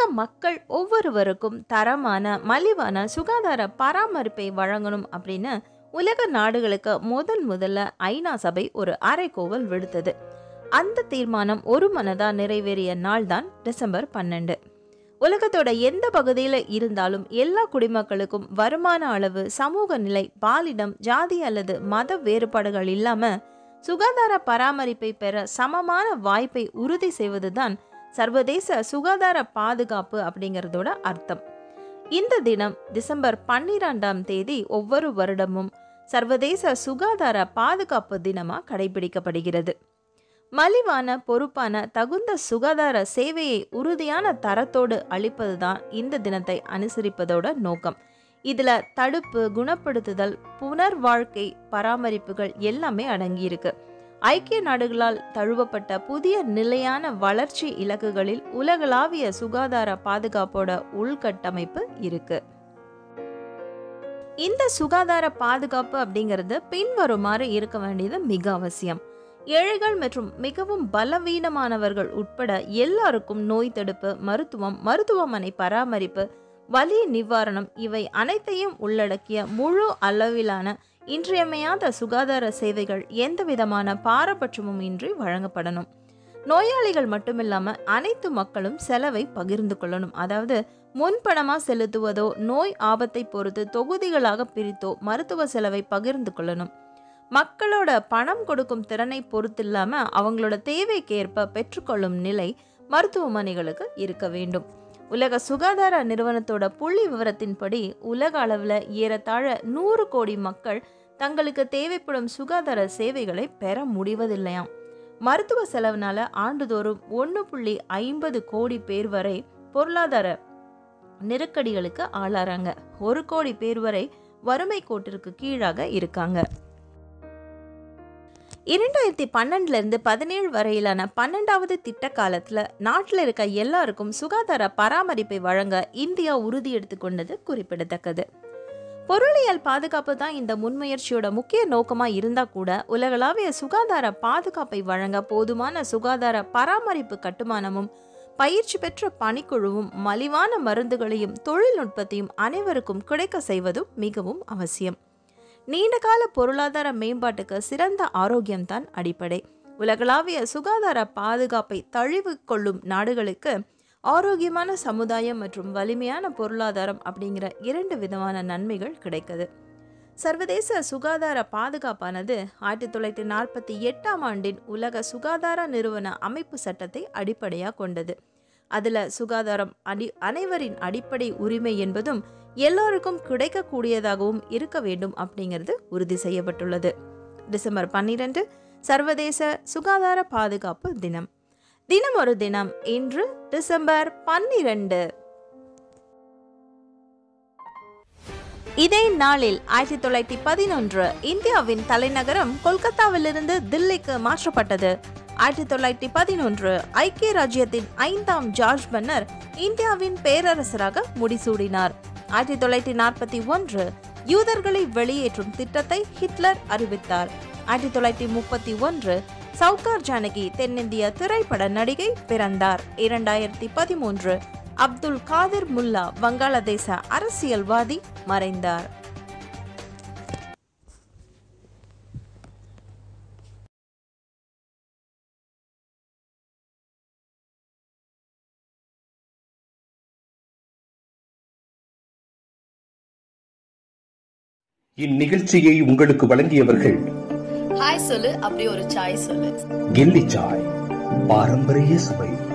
மக்கள் ஒவ்வொருவருக்கும் தரமான மலிவான சுகாதார பராமரிப்பை வழங்கணும் அப்படின்னு உலக நாடுகளுக்கு முதல் முதல்ல ஐநா சபை ஒரு அறைகோவல் விடுத்தது அந்த தீர்மானம் ஒரு மனதா நிறைவேறிய நாள் தான் டிசம்பர் பன்னெண்டு உலகத்தோட எந்த பகுதியில் இருந்தாலும் எல்லா குடிமக்களுக்கும் வருமான அளவு சமூக நிலை பாலினம் ஜாதி அல்லது மத வேறுபாடுகள் இல்லாம சுகாதார பராமரிப்பை பெற சமமான வாய்ப்பை உறுதி செய்வதுதான் சர்வதேச சுகாதார பாதுகாப்பு அப்படிங்கிறதோட அர்த்தம் இந்த தினம் டிசம்பர் பன்னிரெண்டாம் தேதி ஒவ்வொரு வருடமும் சர்வதேச சுகாதார பாதுகாப்பு தினமா கடைபிடிக்கப்படுகிறது மலிவான பொறுப்பான தகுந்த சுகாதார சேவையை உறுதியான தரத்தோடு அளிப்பதுதான் இந்த தினத்தை அனுசரிப்பதோட நோக்கம் இதுல தடுப்பு குணப்படுத்துதல் புனர் வாழ்க்கை பராமரிப்புகள் எல்லாமே அடங்கியிருக்கு ஐக்கிய நாடுகளால் தழுவப்பட்ட புதிய நிலையான வளர்ச்சி இலக்குகளில் உலகளாவிய சுகாதார பாதுகாப்போட உள்கட்டமைப்பு இருக்கு இந்த சுகாதார பாதுகாப்பு அப்படிங்கிறது பின்வருமாறு இருக்க வேண்டியது மிக அவசியம் ஏழைகள் மற்றும் மிகவும் பலவீனமானவர்கள் உட்பட எல்லாருக்கும் நோய் தடுப்பு மருத்துவம் மருத்துவமனை பராமரிப்பு வலி நிவாரணம் இவை அனைத்தையும் உள்ளடக்கிய முழு அளவிலான இன்றியமையாத சுகாதார சேவைகள் எந்த விதமான பாரபட்சமும் இன்றி வழங்கப்படணும் நோயாளிகள் மட்டுமில்லாம அனைத்து மக்களும் செலவை பகிர்ந்து கொள்ளணும் அதாவது முன்பணமா செலுத்துவதோ நோய் ஆபத்தை பொறுத்து தொகுதிகளாக பிரித்தோ மருத்துவ செலவை பகிர்ந்து கொள்ளணும் மக்களோட பணம் கொடுக்கும் திறனை பொறுத்தில்லாம அவங்களோட தேவைக்கேற்ப பெற்றுக்கொள்ளும் நிலை மருத்துவமனைகளுக்கு இருக்க வேண்டும் உலக சுகாதார நிறுவனத்தோட புள்ளி விவரத்தின்படி உலக அளவில் ஏறத்தாழ நூறு கோடி மக்கள் தங்களுக்கு தேவைப்படும் சுகாதார சேவைகளை பெற முடிவதில்லையாம் மருத்துவ செலவுனால ஆண்டுதோறும் ஒன்று புள்ளி ஐம்பது கோடி பேர் வரை பொருளாதார நெருக்கடிகளுக்கு ஆளாறாங்க ஒரு கோடி பேர் வரை வறுமை கோட்டிற்கு கீழாக இருக்காங்க இரண்டாயிரத்தி பன்னெண்டுல இருந்து பதினேழு வரையிலான பன்னெண்டாவது திட்ட காலத்துல நாட்டில் இருக்க எல்லாருக்கும் சுகாதார பராமரிப்பை வழங்க இந்தியா உறுதி எடுத்துக்கொண்டது குறிப்பிடத்தக்கது பொருளியல் பாதுகாப்பு தான் இந்த முன்முயற்சியோட முக்கிய நோக்கமா இருந்தா கூட உலகளாவிய சுகாதார பாதுகாப்பை வழங்க போதுமான சுகாதார பராமரிப்பு கட்டுமானமும் பயிற்சி பெற்ற பணிக்குழுவும் மலிவான மருந்துகளையும் தொழில்நுட்பத்தையும் அனைவருக்கும் கிடைக்க செய்வதும் மிகவும் அவசியம் நீண்டகால பொருளாதார மேம்பாட்டுக்கு சிறந்த ஆரோக்கியம்தான் அடிப்படை உலகளாவிய சுகாதார பாதுகாப்பை தழிவு கொள்ளும் நாடுகளுக்கு ஆரோக்கியமான சமுதாயம் மற்றும் வலிமையான பொருளாதாரம் அப்படிங்கிற இரண்டு விதமான நன்மைகள் கிடைக்குது சர்வதேச சுகாதார பாதுகாப்பானது ஆயிரத்தி தொள்ளாயிரத்தி நாற்பத்தி எட்டாம் ஆண்டின் உலக சுகாதார நிறுவன அமைப்பு சட்டத்தை அடிப்படையாக கொண்டது அதில் சுகாதாரம் அடி அனைவரின் அடிப்படை உரிமை என்பதும் எல்லோருக்கும் கிடைக்கக்கூடியதாகவும் இருக்க வேண்டும் அப்படிங்கிறது உறுதி செய்யப்பட்டுள்ளது டிசம்பர் பன்னிரண்டு சர்வதேச சுகாதார பாதுகாப்பு தினம் தினம் ஒரு தினம் இன்று டிசம்பர் பன்னிரண்டு இதே நாளில் ஆயிரத்தி தொள்ளாயிரத்தி பதினொன்று இந்தியாவின் தலைநகரம் கொல்கத்தாவிலிருந்து தில்லிக்கு மாற்றப்பட்டது ஆயிரத்தி தொள்ளாயிரத்தி பதினொன்று ஐக்கிய ராஜ்யத்தின் ஐந்தாம் ஜார்ஜ் மன்னர் இந்தியாவின் பேரரசராக முடிசூடினார் ஆயிரத்தி தொள்ளாயிரத்தி நாற்பத்தி ஒன்று யூதர்களை வெளியேற்றும் திட்டத்தை ஹிட்லர் அறிவித்தார் ஆயிரத்தி தொள்ளாயிரத்தி முப்பத்தி ஒன்று சவுகார் ஜானகி தென்னிந்திய திரைப்பட நடிகை பிறந்தார் இரண்டாயிரத்தி பதிமூன்று அப்துல் காதிர் முல்லா வங்காளதேச அரசியல்வாதி மறைந்தார் இந்நிகழ்ச்சியை உங்களுக்கு வழங்கியவர்கள் ஹாய் சொல்லு அப்படி ஒரு சாய் சொல்லு கில்லி சாய் பாரம்பரிய சுவை